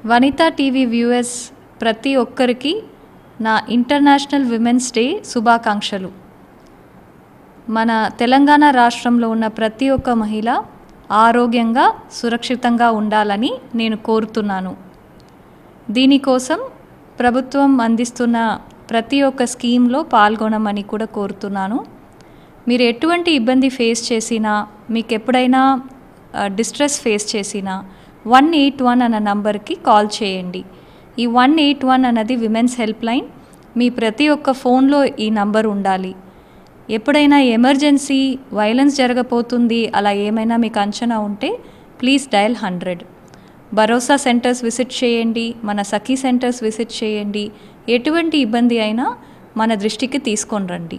వనిత TV viewers ప్రతి ఒక్కరికి నా ఇంటర్నేషనల్ విమెన్స్ డే శుభాకాంక్షలు మన తెలంగాణ రాష్ట్రంలో ఉన్న ప్రతి ఒక్క మహిళ ఆరోగ్యంగా సురక్షితంగా ఉండాలని నేను కోరుతున్నాను దీనికోసం ప్రభుత్వం అందిస్తున్న ప్రతి ఒక్క స్కీమ్లో పాల్గొనమని కూడా కోరుతున్నాను మీరు ఎటువంటి ఇబ్బంది ఫేస్ చేసినా మీకు ఎప్పుడైనా డిస్ట్రెస్ ఫేస్ చేసినా వన్ ఎయిట్ వన్ అన్న నంబర్కి కాల్ చేయండి ఈ వన్ ఎయిట్ వన్ అన్నది విమెన్స్ హెల్ప్ లైన్ మీ ప్రతి ఒక్క ఫోన్లో ఈ నంబర్ ఉండాలి ఎప్పుడైనా ఎమర్జెన్సీ వైలెన్స్ జరగబోతుంది అలా ఏమైనా మీకు అంచనా ఉంటే ప్లీజ్ డయల్ హండ్రెడ్ భరోసా సెంటర్స్ విజిట్ చేయండి మన సఖీ సెంటర్స్ విజిట్ చేయండి ఎటువంటి ఇబ్బంది అయినా మన దృష్టికి తీసుకొని రండి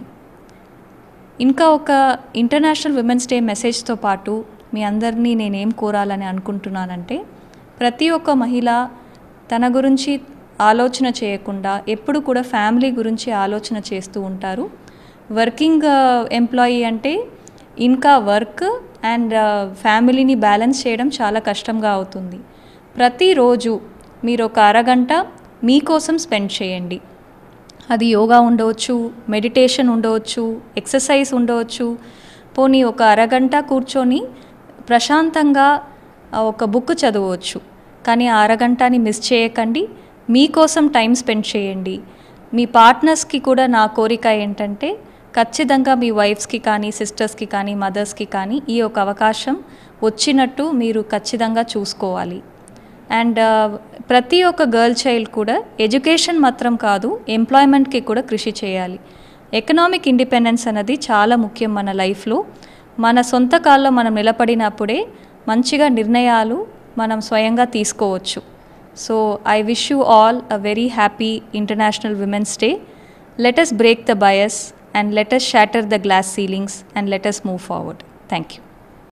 ఇంకా ఒక ఇంటర్నేషనల్ విమెన్స్ డే మెసేజ్తో పాటు మీ అందరినీ నేనేం కోరాలని అనుకుంటున్నానంటే ప్రతి ఒక్క మహిళ తన గురించి ఆలోచన చేయకుండా ఎప్పుడు కూడా ఫ్యామిలీ గురించి ఆలోచన చేస్తూ ఉంటారు వర్కింగ్ ఎంప్లాయీ అంటే ఇంకా వర్క్ అండ్ ఫ్యామిలీని బ్యాలెన్స్ చేయడం చాలా కష్టంగా అవుతుంది ప్రతిరోజు మీరు ఒక అరగంట మీకోసం స్పెండ్ చేయండి అది యోగా ఉండవచ్చు మెడిటేషన్ ఉండవచ్చు ఎక్సర్సైజ్ ఉండవచ్చు పోనీ ఒక అరగంట కూర్చొని ప్రశాంతంగా ఒక బుక్ చదవచ్చు కానీ ఆ అరగంటని మిస్ చేయకండి మీకోసం టైం స్పెండ్ చేయండి మీ పార్ట్నర్స్కి కూడా నా కోరిక ఏంటంటే ఖచ్చితంగా మీ వైఫ్స్కి కానీ సిస్టర్స్కి కానీ మదర్స్కి కానీ ఈ ఒక అవకాశం వచ్చినట్టు మీరు ఖచ్చితంగా చూసుకోవాలి అండ్ ప్రతి ఒక్క గర్ల్ చైల్డ్ కూడా ఎడ్యుకేషన్ మాత్రం కాదు ఎంప్లాయ్మెంట్కి కూడా కృషి చేయాలి ఎకనామిక్ ఇండిపెండెన్స్ అనేది చాలా ముఖ్యం మన లైఫ్లో మన సొంత కాల్లో మనం నిలబడినప్పుడే మంచిగా నిర్ణయాలు మనం స్వయంగా తీసుకోవచ్చు so I wish you all a very happy international women's day let us break the bias and let us shatter the glass ceilings and let us move forward thank you